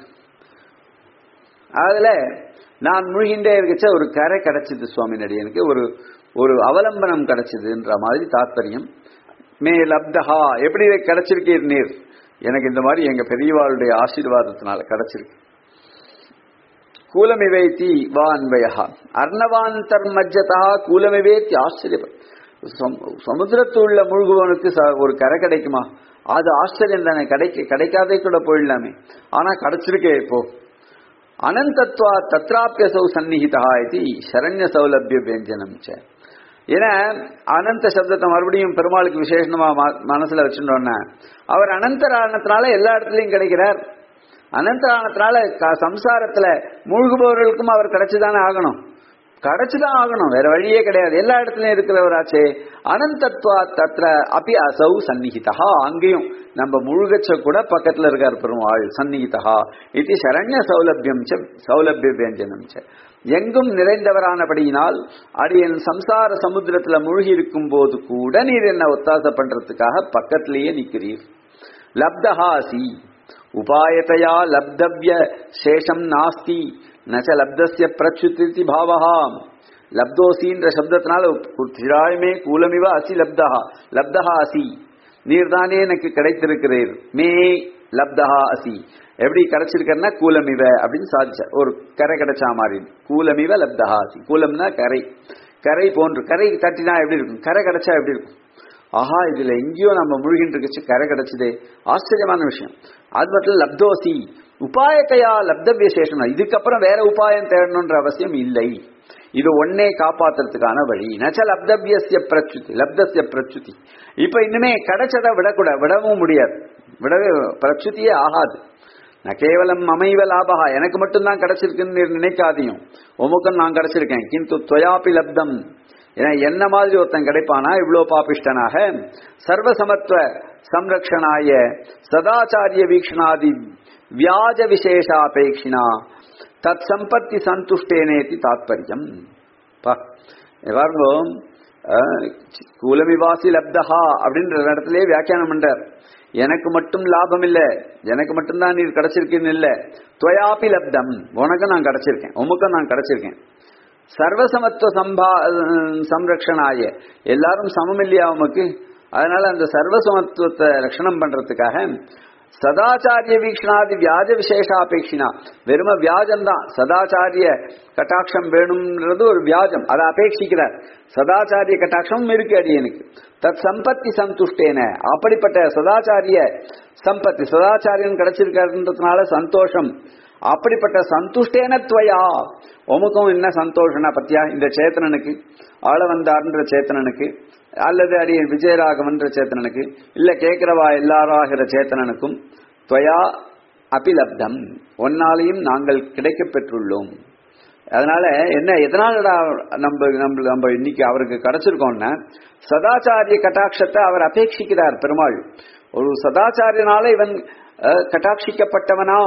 அதுல நான் முழுகின்றே இருக்கச்ச ஒரு கரை கிடைச்சது சுவாமி நடிகனுக்கு ஒரு ஒரு அவலம்பனம் கிடைச்சதுன்ற மாதிரி தாத்பரியம் மே லப்தஹா எப்படி கிடைச்சிருக்கீர் நீர் எனக்கு இந்த மாதிரி எங்க பெரியவாளுடைய ஆசீர்வாதத்தினால கிடைச்சிருக்கு கூலமிவேத்தி வா அன்பயா அர்ணவாந்தர் மஜ்ஜதா கூலமிவேத்தி ஆச்சரியம் சமுத்திரத்துள்ள முழுகுவனுக்கு ச- ஒரு கரை கிடைக்குமா அது ஆச்சரியம் தானே கிடைக்க கிடைக்காதே கூட போயிடலாமே ஆனா கிடைச்சிருக்கே இப்போ அனந்தத்வா தத்ராப்பியசௌ சந்நிஹிதா இது சரண்ய சௌலபிய வியஞ்சனம் ச ஏன்னா அனந்த சப்தத்தை மறுபடியும் பெருமாளுக்கு விசேஷமா ம- மனசுல வச்சுட்டோன்னா அவர் அனந்தரானத்தினால எல்லா இடத்துலயும் கிடைக்கிறார் அனந்தரானத்தினால க- சம்சாரத்துல மூழ்குபவர்களுக்கும் அவர் கிடைச்சுதானே ஆகணும் கிடைச்சுதான் ஆகணும் வேற வழியே கிடையாது எல்லா இடத்துலயும் இருக்கிறவராச்சே அனந்தத்வா தத்ர அபி அசௌ சந்நிகிதா அங்கேயும் நம்ம முழுகச்ச கூட பக்கத்துல இருக்கார் பெருமாள் சந்நிகிதா இது சரண்ய சௌலபியம் ச சௌலபிய வியஞ்சனம் ச எங்கும் நிறைந்தவரானபடியினால் அடியன் சம்சார சமுத்திரத்துல மூழ்கி இருக்கும் போது கூட நீர் என்ன ஒத்தாசை பண்றதுக்காக பக்கத்திலேயே நிக்கிறீர் லப்தஹாசி உபாயத்தையா லப்தவ்ய சேஷம் நாஸ்தி நச்ச லப்தஸ்ய பிரச்சுத்தி பாவஹா லப்தோசின்ற சப்தத்தினால திராயமே கூலமிவ அசி லப்தஹா லப்தஹா அசி நீர்தானே எனக்கு கிடைத்திருக்கிறீர் மே லப்தஹா அசி எப்படி கிடைச்சிருக்கன்னா கூலமிவ அப்படின்னு சாதிச்ச ஒரு கரை கிடைச்சா மாதிரி கூலமிவ லப்தஹா அசி கூலம்னா கரை கரை போன்று கரை தட்டினா எப்படி இருக்கும் கரை கிடைச்சா எப்படி இருக்கும் ஆஹா இதுல எங்கேயோ நம்ம முழுகிட்டு இருக்குச்சு கரை கிடைச்சதே ஆச்சரியமான விஷயம் அது மட்டும் இல்ல, லப்தோசி உபாயத்தையா லப்த விசேஷம் இதுக்கப்புறம் வேற உபாயம் தேடணுன்ற அவசியம் இல்லை இது ஒன்னே காப்பாத்துறதுக்கான வழி நச்ச லப்தவியசிய பிரச்சுதி லப்தசிய பிரச்சுதி இப்ப இன்னுமே கிடைச்சதை விடக்கூடாது விடவும் முடியாது விடவே பிரச்சுத்தியே ஆகாது நான் கேவலம் அமைவ லாபகா எனக்கு மட்டும்தான் கிடைச்சிருக்குன்னு நீர் நினைக்காதையும் உமக்கும் நான் கிடைச்சிருக்கேன் கிந்து துவயாபி லப்தம் ஏன்னா என்ன மாதிரி ஒருத்தன் கிடைப்பானா இவ்வளவு பாபிஷ்டனாக சர்வசமத்துவ சம்ரக்ஷனாய சதாச்சாரிய வீக்ஷணாதி வியாஜ விசேஷாபேட்சினா தத் சம்பத்தி சந்துஷ்டேனேதி தாத்பரியம் பா பாருங்க குலமிவாசி லப்தஹா அப்படின்ற இடத்திலே வியாக்கியானம் பண்றார் எனக்கு மட்டும் லாபம் இல்ல எனக்கு மட்டும்தான் நீர் கிடைச்சிருக்கேன்னு இல்ல துவயாபி லப்தம் உனக்கு நான் கிடைச்சிருக்கேன் உமக்கு நான் கிடைச்சிருக்கேன் சர்வசமத்துவ சம்பா சம்ரக்ஷனாய எல்லாரும் சமம் இல்லையா உமக்கு அதனால அந்த சர்வசமத்துவத்தை ரட்சணம் பண்றதுக்காக சதாச்சாரிய வீக்ஷணாதி வியாஜ விசேஷாபேட்சினா வெறும வியாஜம் தான் சதாச்சாரிய கட்டாட்சம் வேணும்ன்றது ஒரு வியாஜம் அதை அபேட்சிக்கிறார் சதாச்சாரிய கட்டாட்சமும் இருக்கு அடியனுக்கு தத் சம்பத்தி சந்துஷ்டேன அப்படிப்பட்ட சதாச்சாரிய சம்பத்தி சதாச்சாரியன் கிடைச்சிருக்கிறதுனால சந்தோஷம் அப்படிப்பட்ட சந்துஷ்டேன துவயா உமக்கும் என்ன சந்தோஷனா பத்தியா இந்த சேத்தனனுக்கு ஆள வந்தார்ன்ற சேத்தனனுக்கு அல்லது அடிய விஜயராகவன்ற சேத்தனனுக்கு இல்ல கேட்கிறவா எல்லாராகிற சேத்தனனுக்கும் துவயா அபிலப்தம் ஒன்னாலையும் நாங்கள் கிடைக்க பெற்றுள்ளோம் அதனால என்ன எதனாலடா நம்ம நம்ம நம்ம இன்னைக்கு அவருக்கு கிடைச்சிருக்கோம்னா சதாச்சாரிய கட்டாட்சத்தை அவர் அபேட்சிக்கிறார் பெருமாள் ஒரு சதாச்சாரியனால இவன் கட்டாட்சிக்கப்பட்டவனா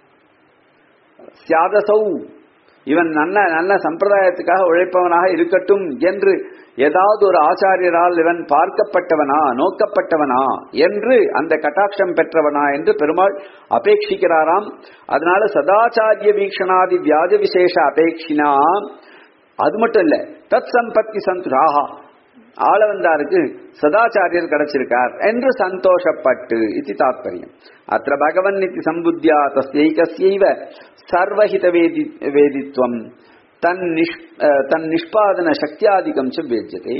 சியாதசௌ இவன் நல்ல நல்ல சம்பிரதாயத்துக்காக உழைப்பவனாக இருக்கட்டும் என்று ஏதாவது ஒரு ஆச்சாரியரால் இவன் பார்க்கப்பட்டவனா நோக்கப்பட்டவனா என்று அந்த கட்டாட்சம் பெற்றவனா என்று பெருமாள் அபேட்சிக்கிறாராம் அதனால சதாச்சாரிய வீக்ஷணாதி வியாஜ விசேஷ அபேட்சினா அது மட்டும் இல்ல தத் சம்பத்தி சந்துராகா ஆள வந்தாருக்கு சதாச்சாரியர் கிடைச்சிருக்கார் என்று சந்தோஷப்பட்டு இது தாத்பரியம் அத்த பகவன் இத்தி சம்புத்தியா தஸ்யைகஸ்யைவ சர்வஹித வேதி வேதித்வம் தன் நிஷ் தன் நிஷ்பாதன சக்தியாதிகம் ச வேஜ்யதே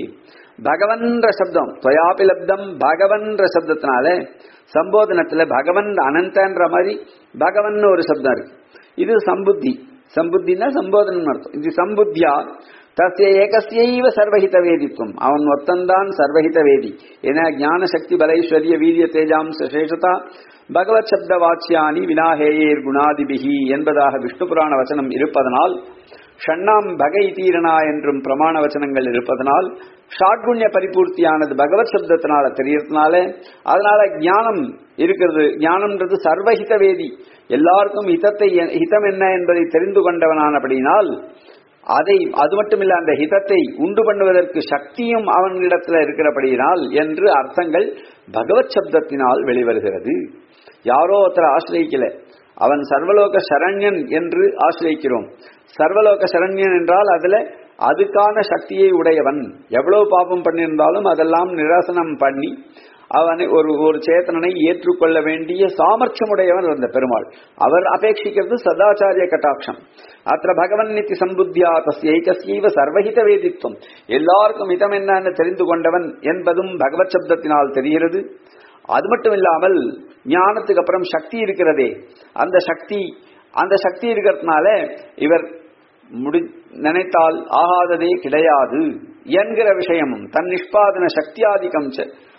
பகவன்ற சப்தம் துவயாபி லப்தம் பகவன்ற சப்தத்தினால சம்போதனத்துல பகவன் அனந்தன்ற மாதிரி பகவன் ஒரு சப்தம் இருக்கு இது சம்புத்தி சம்புத்தினா சம்போதனம் அர்த்தம் இது சம்புத்தியா தஸ்ய ஏகஸ்யைவ சர்வஹித வேதித்துவம் அவன் ஒத்தந்தான் சர்வஹித வேதி என ஞான சக்தி பலைஸ்வரிய வீரிய தேஜாம்ச சேஷதா பகவத் சப்த வாச்சியானி வினாஹேயேர் குணாதிபிகி என்பதாக விஷ்ணு புராண வச்சனம் இருப்பதனால் ஷண்ணாம் பகை தீரணா என்றும் பிரமாண வச்சனங்கள் இருப்பதனால் ஷாட்குண்ய பரிபூர்த்தியானது பகவத் சப்தத்தினால தெரியறதுனால அதனால ஞானம் இருக்கிறது ஞானம்ன்றது சர்வஹித வேதி எல்லாருக்கும் ஹிதத்தை ஹிதம் என்ன என்பதை தெரிந்து கொண்டவனானபடினால் அதை அது மட்டுமில்ல அந்த ஹிதத்தை உண்டு பண்ணுவதற்கு சக்தியும் அவனிடத்தில் இருக்கிறபடியினால் என்று அர்த்தங்கள் பகவத் சப்தத்தினால் வெளிவருகிறது யாரோ ஒருத்தர் ஆசிரியக்கல அவன் சர்வலோக சரண்யன் என்று ஆசிரியக்கிறோம் சர்வலோக சரண்யன் என்றால் அதுல அதுக்கான சக்தியை உடையவன் எவ்வளவு பாபம் பண்ணியிருந்தாலும் அதெல்லாம் நிராசனம் பண்ணி அவனை ஒரு ஒரு சேத்தனனை ஏற்றுக்கொள்ள வேண்டிய சாமர்த்தியம் உடையவன் அந்த பெருமாள் அவர் அபேட்சிக்கிறது சதாச்சாரிய கட்டாட்சம் அத்த பகவன் நித்தி சம்புத்தியா தஸ்யைகஸ்யைவ சர்வஹித வேதித்துவம் எல்லாருக்கும் இதம் என்னன்னு தெரிந்து கொண்டவன் என்பதும் பகவத் சப்தத்தினால் தெரிகிறது அது மட்டும் இல்லாமல் ஞானத்துக்கு அப்புறம் சக்தி இருக்கிறதே அந்த சக்தி அந்த சக்தி இருக்கிறதுனால இவர் முடி நினைத்தால் ஆகாததே கிடையாது என்கிற விஷயமும் தன் நிஷ்பாதன சக்தியாதிகம்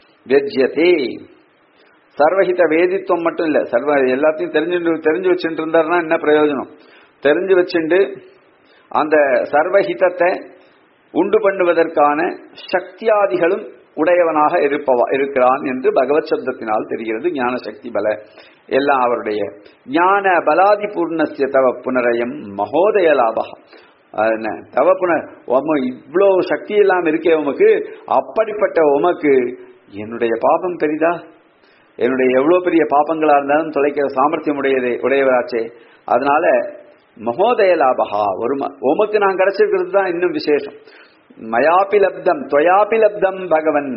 வெஜ்யதே சர்வஹித வேதித்துவம் மட்டும் இல்ல சர்வ எல்லாத்தையும் தெரிஞ்சு தெரிஞ்சு வச்சுட்டு இருந்தாருன்னா என்ன பிரயோஜனம் தெரிஞ்சு வச்சுண்டு அந்த சர்வஹிதத்தை உண்டு பண்ணுவதற்கான சக்தியாதிகளும் உடையவனாக இருப்பவா இருக்கிறான் என்று பகவத் சப்தத்தினால் தெரிகிறது ஞான சக்தி பல எல்லாம் அவருடைய ஞான பலாதி பூர்ணசிய தவ புனரயம் மகோதய லாபகா என்ன தவ புனர் இவ்வளோ சக்தி எல்லாம் இருக்கே உமக்கு அப்படிப்பட்ட உமக்கு என்னுடைய பாபம் பெரிதா என்னுடைய எவ்வளவு பெரிய பாப்பங்களா இருந்தாலும் தொலைக்கிற சாமர்த்தியம் உடையதே உடையவராச்சே அதனால மகோதய லாபகா ஒரு உமக்கு நான் கிடைச்சிருக்கிறது தான் இன்னும் விசேஷம் மயாபி லப்தம் தொயாபி லப்தம் பகவன்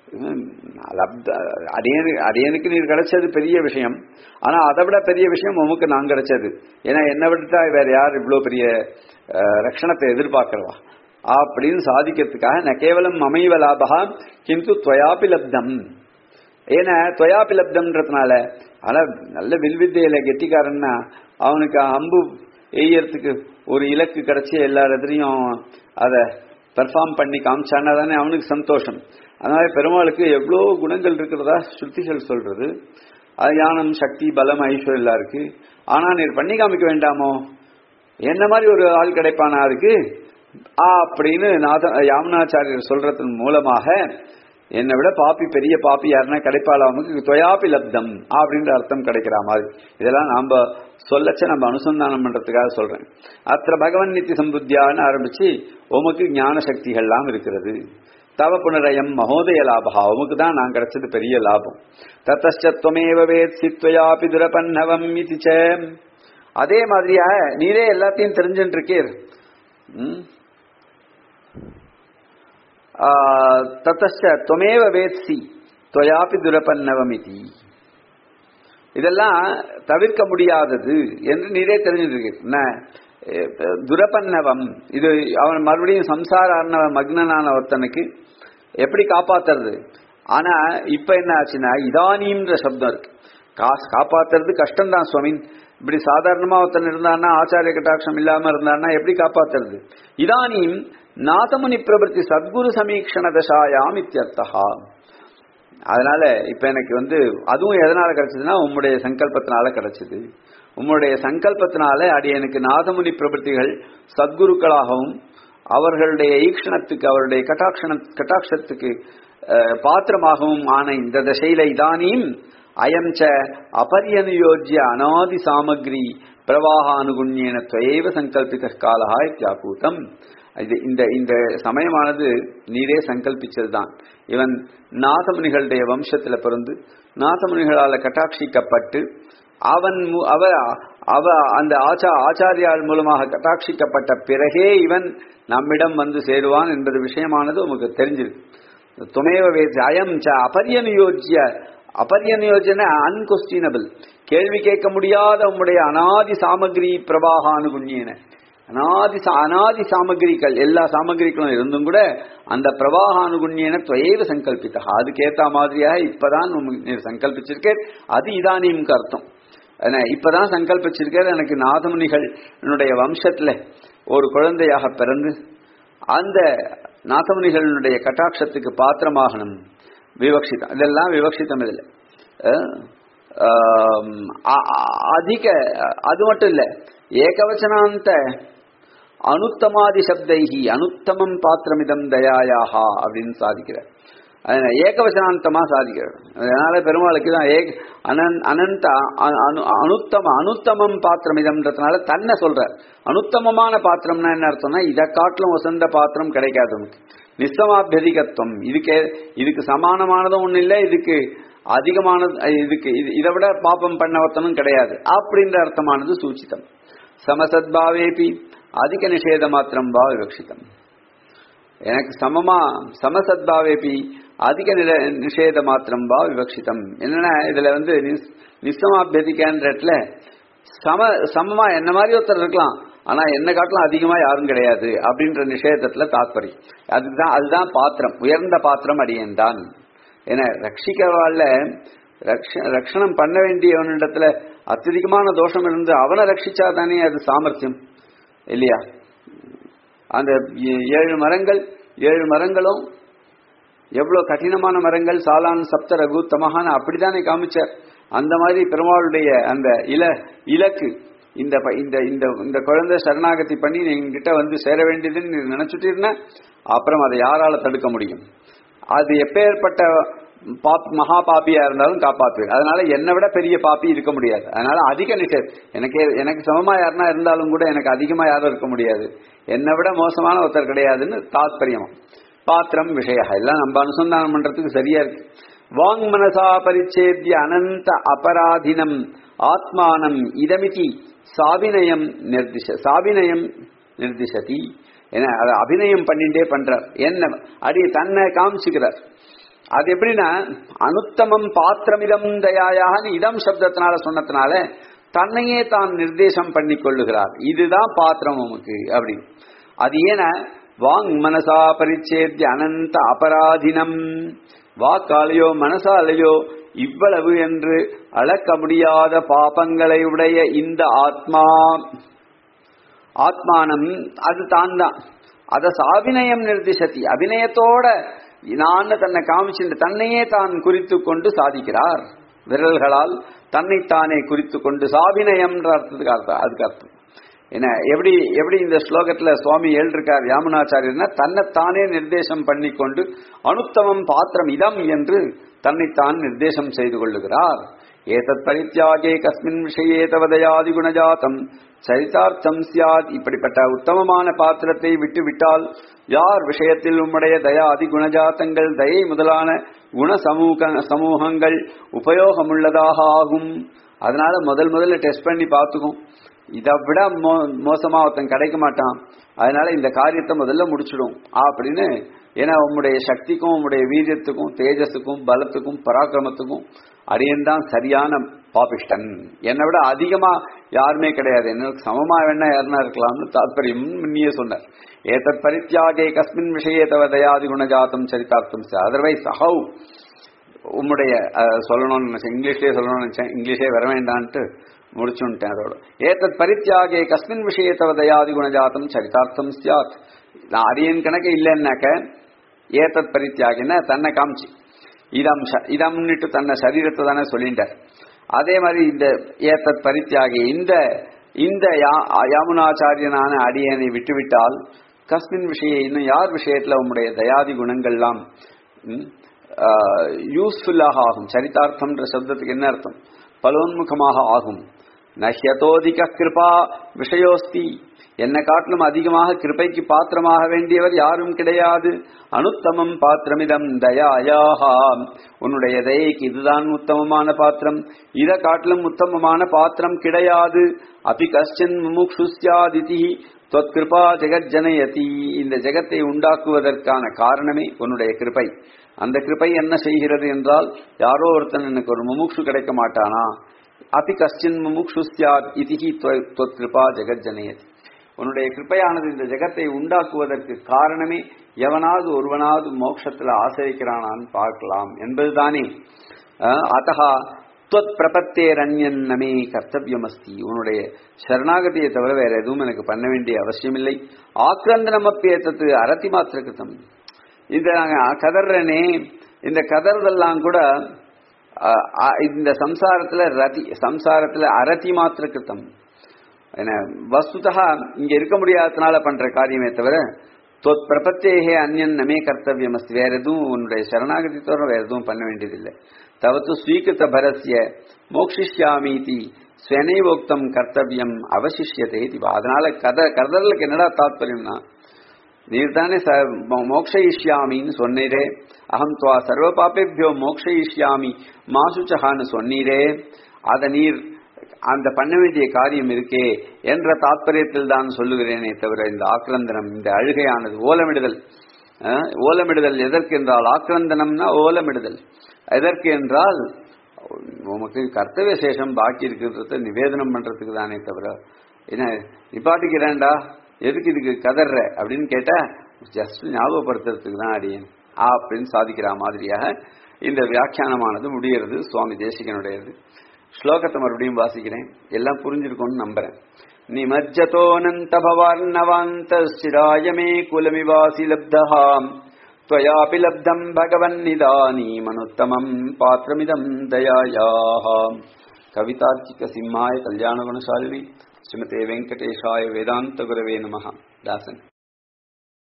லப்த அடியனு அடியனுக்கு நீர் கிடைச்சது பெரிய விஷயம் ஆனா அதை விட பெரிய விஷயம் உமக்கு நான் கிடைச்சது ஏன்னா என்னை விட்டுட்டா வேற யார் இவ்வளவு பெரிய ரட்சணத்தை எதிர்பார்க்கிறவா அப்படின்னு சாதிக்கிறதுக்காக ந கேவலம் அமைவ லாபகா கிந்து துவயாபி லப்தம் ஏன்னா துவயாபி லப்தம்ன்றதுனால ஆனா நல்ல வில்வித்தையில கெட்டிக்காரன்னா அவனுக்கு அம்பு எய்யறதுக்கு ஒரு இலக்கு கிடைச்சி எல்லா இடத்துலையும் அதை பெர்ஃபார்ம் பண்ணி காமிச்சானா தானே அவனுக்கு சந்தோஷம் அதனால பெருமாளுக்கு எவ்வளோ குணங்கள் இருக்கிறதா ஸ்ருதிகள் சொல்றது அது ஞானம் சக்தி பலம் ஐஸ்வர்யம் எல்லாம் இருக்கு ஆனா நீர் பண்ணி காமிக்க வேண்டாமோ என்ன மாதிரி ஒரு ஆள் கிடைப்பானா இருக்கு அப்படின்னு நாத யாமுனாச்சாரியர் சொல்றதன் மூலமாக என்னை விட பாப்பி பெரிய பாப்பி யாருன்னா கிடைப்பாளா நமக்கு தொயாபி லப்தம் அப்படின்ற அர்த்தம் கிடைக்கிற மாதிரி இதெல்லாம் நாம சொல்லச்ச நம்ம அனுசந்தானம் பண்றதுக்காக சொல்றேன் அத்த பகவன் நித்தி சம்புத்தியான்னு ஆரம்பிச்சு உமக்கு ஞான சக்திகள்லாம் இருக்கிறது தவ புனரயம் மகோதய லாபா உமக்கு தான் நான் கிடைச்சது பெரிய லாபம் தத்தச்சத்வமேவ வேத்சி துவயாபி துரபன்னவம் இது ச அதே மாதிரியா நீரே எல்லாத்தையும் தெரிஞ்சுட்டு இருக்கீர் ம் தத்தச்ச துவமேவ வேத்சி துவயாபி துரபன்னவமிதி இதெல்லாம் தவிர்க்க முடியாதது என்று நீரே தெரிஞ்சிருக்கு என்ன துரபன்னவம் இது அவன் மறுபடியும் சம்சார அர்ணவ மக்னனான ஒருத்தனுக்கு எப்படி காப்பாத்துறது ஆனா இப்ப என்ன ஆச்சுன்னா இதானியம்ன்ற சப்தம் இருக்கு காசு காப்பாத்துறது கஷ்டம்தான் சுவாமி இப்படி சாதாரணமா ஒருத்தன் இருந்தான்னா ஆச்சாரிய கட்டாட்சம் இல்லாம இருந்தான்னா எப்படி காப்பாத்துறது இதானியும் நாதமுனி பிரபத்தி சத்குரு சமீக்ஷண தசாயாம் இத்தியர்த்தகா அதனால இப்ப எனக்கு வந்து அதுவும் எதனால கிடைச்சதுன்னா உம்முடைய சங்கல்பத்தினால கிடைச்சது உம்முடைய சங்கல்பத்தினால அடி எனக்கு நாதமுனி பிரபத்திகள் சத்குருக்களாகவும் அவர்களுடைய ஈக்ஷணத்துக்கு அவருடைய கட்டாட்சண கட்டாட்சத்துக்கு பாத்திரமாகவும் ஆன இந்த தசையில இதானியும் அயம் ச அபரியனுயோஜ்ய அனாதி சாமக்ரி பிரவாகானுகுண்யேன துவைவ சங்கல்பித காலஹா இத்தியாபூதம் இது இந்த இந்த சமயமானது நீரே சங்கல்பிச்சதுதான் இவன் நாதமுனிகளுடைய வம்சத்துல பிறந்து நாதமுனிகளால கட்டாட்சிக்கப்பட்டு அவன் அவ அவ அந்த ஆச்சா ஆச்சாரியால் மூலமாக கட்டாட்சிக்கப்பட்ட பிறகே இவன் நம்மிடம் வந்து சேருவான் என்பது விஷயமானது உமக்கு தெரிஞ்சிருக்கு துணைவ வேசி அயம் ச அபரியனுயோஜ்ய அபரியனுயோஜன அன்கொஸ்டினபிள் கேள்வி கேட்க முடியாத உம்முடைய அனாதி சாமகிரி பிரவாகானுகுண்யன அனாதி அனாதி சாமகிரிகள் எல்லா சாமகிரிகளும் இருந்தும் கூட அந்த பிரவாகானுகுண்யன துவைவ சங்கல்பித்தா அதுக்கேத்த மாதிரியாக இப்பதான் சங்கல்பிச்சிருக்கேன் அது இதானியும் அர்த்தம் இப்பதான் சங்கல்பிச்சிருக்கார் எனக்கு நாதமுனிகள் என்னுடைய வம்சத்துல ஒரு குழந்தையாக பிறந்து அந்த நாதமுனிகளுடைய கட்டாட்சத்துக்கு பாத்திரமாகணும் விவக்ஷிதம் இதெல்லாம் விவக்ஷிதம் இதுல அதிக அது மட்டும் இல்ல ஏகவச்சனாந்த அனுத்தமாதி சப்தைகி அனுத்தமம் பாத்திரமிதம் தயாயாகா அப்படின்னு சாதிக்கிறார் ஏகவசனாந்தமா சாதிக்கிறார் அதனால பெருமாளுக்கு தான் ஏக் அனன் அனந்த அனுத்தம அனுத்தமம் பாத்திரம் இதம்ன்றதுனால தன்னை சொல்றார் அனுத்தமமான பாத்திரம்னா என்ன அர்த்தம்னா இதை காட்டிலும் வசந்த பாத்திரம் கிடைக்காது நமக்கு நிசமாபியதிகத்துவம் இதுக்கு இதுக்கு சமானமானதும் ஒண்ணு இல்லை இதுக்கு அதிகமானது இதுக்கு இதை விட பாப்பம் பண்ண ஒருத்தனும் கிடையாது அப்படின்ற அர்த்தமானது சூச்சிதம் சமசத்பாவேபி அதிக நிஷேத மாத்திரம் பா விவக்ஷிதம் எனக்கு சமமா சமசத்பாவேபி அதிக நில நிஷேத மாத்திரம் பா விவக்ஷிதம் என்னன்னா இதுல வந்து நிசமாபியதிக்கன்றதுல சம சமமா என்ன மாதிரி ஒருத்தர் இருக்கலாம் ஆனா என்ன காட்டிலும் அதிகமா யாரும் கிடையாது அப்படின்ற நிஷேதத்துல தாத்பரியம் அதுதான் அதுதான் பாத்திரம் உயர்ந்த பாத்திரம் அடியேன் தான் ஏன்னா ரட்சிக்கவாழ்ல ரக்ஷணம் பண்ண வேண்டியவனிடத்துல அத்தியதிகமான தோஷம் இருந்து அவனை ரட்சிச்சா தானே அது சாமர்த்தியம் இல்லையா அந்த ஏழு மரங்கள் ஏழு மரங்களும் எவ்வளவு கடினமான மரங்கள் சாலான் சப்த ரகு தமகான அப்படித்தானே காமிச்சார் அந்த மாதிரி பெருமாளுடைய அந்த இல இலக்கு இந்த இந்த இந்த இந்த குழந்தை சரணாகதி பண்ணி என்கிட்ட வந்து சேர வேண்டியதுன்னு நினைச்சுட்டீங்கன்னா அப்புறம் அதை யாரால தடுக்க முடியும் அது எப்பேற்பட்ட பாப் மகா பாப்பியா இருந்தாலும் காப்பாத்துவேன் அதனால என்னை விட பெரிய பாப்பி இருக்க முடியாது அதனால அதிக நிஷேத் எனக்கு எனக்கு சமமா யாருன்னா இருந்தாலும் கூட எனக்கு அதிகமா யாரும் இருக்க முடியாது என்னை விட மோசமான ஒருத்தர் கிடையாதுன்னு தாத்பரியம் பாத்திரம் விஷய எல்லாம் நம்ம அனுசந்தானம் பண்றதுக்கு சரியா இருக்கு வாங் மனசா பரிச்சேத்திய அனந்த அபராதினம் ஆத்மானம் இதமிதி சாபிநயம் நிர்திஷ சாபிநயம் நிர்திஷதி என அதை அபிநயம் பண்ணிட்டே பண்றார் என்ன அடி தன்னை காமிச்சுக்கிறார் அது எப்படின்னா அனுத்தமம் பாத்திரமிதம் தயாயான்னு இதம் சப்தத்தினால சொன்னதுனால தன்னையே தான் நிர்தேசம் பண்ணி கொள்ளுகிறார் இதுதான் பாத்திரம் நமக்கு அப்படி அது ஏன வாங் மனசா பரிச்சேத்திய அனந்த அபராதினம் வாக்காலையோ மனசாலையோ இவ்வளவு என்று அளக்க முடியாத பாபங்களை உடைய இந்த ஆத்மா ஆத்மானம் அது தான் தான் அத சாபிநயம் நிர்திசதி அபிநயத்தோட நான் தன்னை காமிச்சுட்டு தன்னையே தான் குறித்து கொண்டு சாதிக்கிறார் விரல்களால் தன்னைத்தானே குறித்து கொண்டு சாபினயம்ன்ற அர்த்தத்துக்கு அர்த்தம் அதுக்கு அர்த்தம் என்ன எப்படி எப்படி இந்த ஸ்லோகத்துல சுவாமி எழுதிருக்கார் யாமுனாச்சாரியர்னா தன்னைத்தானே நிர்தேசம் பண்ணிக்கொண்டு அனுத்தமம் பாத்திரம் இதம் என்று தன்னைத்தான் நிர்தேசம் செய்து கொள்ளுகிறார் ஏதத் பரித்தியாகே கஸ்மின் விஷயே தவதயாதி குணஜாத்தம் சரிதார்த்தம் சியாத் இப்படிப்பட்ட உத்தமமான பாத்திரத்தை விட்டு விட்டால் யார் விஷயத்தில் உம்முடைய தயாதி குணஜாத்தங்கள் தயை முதலான குண சமூக சமூகங்கள் உபயோகமுள்ளதாக ஆகும் அதனால முதல் முதல்ல டெஸ்ட் பண்ணி பார்த்துக்கும் இதை விட மோ மோசமா ஒருத்தன் கிடைக்க மாட்டான் அதனால இந்த காரியத்தை முதல்ல முடிச்சிடும் அப்படின்னு ஏன்னா உம்முடைய சக்திக்கும் உம்முடைய வீரியத்துக்கும் தேஜஸுக்கும் பலத்துக்கும் பராக்கிரமத்துக்கும் அடியன் தான் சரியான பாபிஷ்டன் என்னை விட அதிகமா யாருமே கிடையாது என்ன சமமா வேணா யாருன்னா இருக்கலாம்னு தாத்பரியம் முன்னியே சொன்னார் ஏதத் பரித்தியாகே கஸ்மின் விஷயே தவ தயாதி குணஜாத்தம் சரிதார்த்தம் அதர்வைஸ் ஹவு உம்முடைய அஹ், சொல்லணும்னு நினைச்சேன் இங்கிலீஷ்லயே சொல்லணும்னு நினைச்சேன் இங்கிலீஷே வர வேண்டான்ட்டு முடிச்சுட்டேன் அதோட ஏதத் பரித்தியாகே கஸ்மின் விஷயே தவ தயாதி குணஜாத்தம் சரிதார்த்தம் சியாத் நான் அரியன் கணக்கு இல்லைன்னாக்க ஏதத் பரித்தியாகின்னா தன்னை காமிச்சு இதம் ச- இதம்னுட்டு தன்னை சரீரத்தை தானே சொல்லிட்டார் அதே மாதிரி இந்த ஏத்தத் பரித்தியாகி இந்த இந்த யா- யாமுனாச்சாரியனான அடியனை விட்டுவிட்டால் கஸ்மின் விஷய இன்னும் யார் விஷயத்துல உம்முடைய தயாதி குணங்கள்லாம் யூஸ்ஃபுல்லாக ஆகும் சரிதார்த்தம்ன்ற சப்தத்துக்கு என்ன அர்த்தம் பலோன்முகமாக ஆகும் நஹ்யதோதிக கிருபா விஷயோஸ்தி என்னை காட்டிலும் அதிகமாக கிருபைக்கு பாத்திரமாக வேண்டியவர் யாரும் கிடையாது அனுத்தமம் பாத்திரமிதம் தயாயாஹா உன்னுடைய தயைக்கு இதுதான் உத்தமமான பாத்திரம் இதை காட்டிலும் உத்தமமான பாத்திரம் கிடையாது அபி கஷ்டன் முமுக்ஷுஸ்யாதிதி தொத்கிருபா ஜெகஜனயதி இந்த ஜெகத்தை உண்டாக்குவதற்கான காரணமே உன்னுடைய கிருபை அந்த கிருபை என்ன செய்கிறது என்றால் யாரோ ஒருத்தன் எனக்கு ஒரு முமுக்ஷு கிடைக்க மாட்டானா அபி கஷ்டின் முமுக்ஷுஸ்யாத் இதிஹி தொத்கிருபா ஜெகஜனயதி உன்னுடைய கிருப்பையானது இந்த ஜெகத்தை உண்டாக்குவதற்கு காரணமே எவனாவது ஒருவனாவது மோட்சத்துல ஆசிரிக்கிறானான்னு பார்க்கலாம் என்பதுதானே அத்தகா துவத் பிரபத்தேரண்யன் நமே கர்த்தவியமஸ்தி உன்னுடைய சரணாகதியை தவிர வேற எதுவும் எனக்கு பண்ண வேண்டிய அவசியமில்லை ஆக்கிரந்தனம் அப்பேத்தது அரத்தி மாத்திர கிருத்தம் இந்த நாங்க கதறனே இந்த கதறதெல்லாம் கூட அஹ், அஹ், இந்த சம்சாரத்துல ரதி சம்சாரத்துல அரதி மாத்திர கிருத்தம் என்ன வஸ்துதா இங்க இருக்க முடியாததுனால பண்ற காரியமே தவிர தொத் பிரபத்தேகே அந்யன் நமே கர்த்தவியம் அஸ்தி வேற எதுவும் உன்னுடைய சரணாகதி தவிர வேற எதுவும் பண்ண வேண்டியதில்லை தவத்து ஸ்வீகிருத்த பரஸ்ய மோக்ஷிஷ்யாமீதி ஸ்வனைவோக்தம் கர்த்தவியம் அவசிஷ்யதே திவா அதனால கத கதறலுக்கு என்னடா தாத்பரியம்னா நீர் தானே மோக்ஷயிஷ்யாமின்னு சொன்னீரே அகம் துவா சர்வ பாப்பேபியோ மோக்ஷயிஷ்யாமி மாசுச்சகான்னு சொன்னீரே அத நீர் அந்த பண்ண வேண்டிய காரியம் இருக்கே என்ற தாத்பரியத்தில் தான் சொல்லுகிறேனே தவிர இந்த ஆக்கிரந்தனம் இந்த அழுகையானது ஓலமிடுதல் அஹ், ஓலமிடுதல் எதற்கு என்றால் ஆக்கிரந்தனம்னா ஓலமிடுதல் எதற்கு என்றால் உமக்கு கர்த்தவிய சேஷம் பாக்கி இருக்கிறத நிவேதனம் பண்றதுக்கு தானே தவிர என்ன நிப்பாட்டிக்கிறேன்டா எதுக்கு இதுக்கு கதற அப்படின்னு கேட்டா ஜஸ்ட் ஞாபகப்படுத்துறதுக்கு தான் அடியேன் அப்படின்னு சாதிக்கிற மாதிரியாக இந்த வியாக்கியானமானது முடிகிறது சுவாமி தேசிகனுடையது ஸ்லோகத்தை மறுபடியும் வாசிக்கிறேன் எல்லாம் புரிஞ்சிருக்கும்னு நம்புறேன் நிமஜ்ஜதோனந்த பவார்ணவாந்த மே குலமிவாசி லப்தஹாம் त्वयापि लब्धम् भगवन्निदानीमनुत्तमम् पात्रमिदम् दयायाः कवितार्किकसिंहाय कल्याणगुणशालिनि श्रीमते वेङ्कटेशाय वेदान्तगुरवे नमः दासन्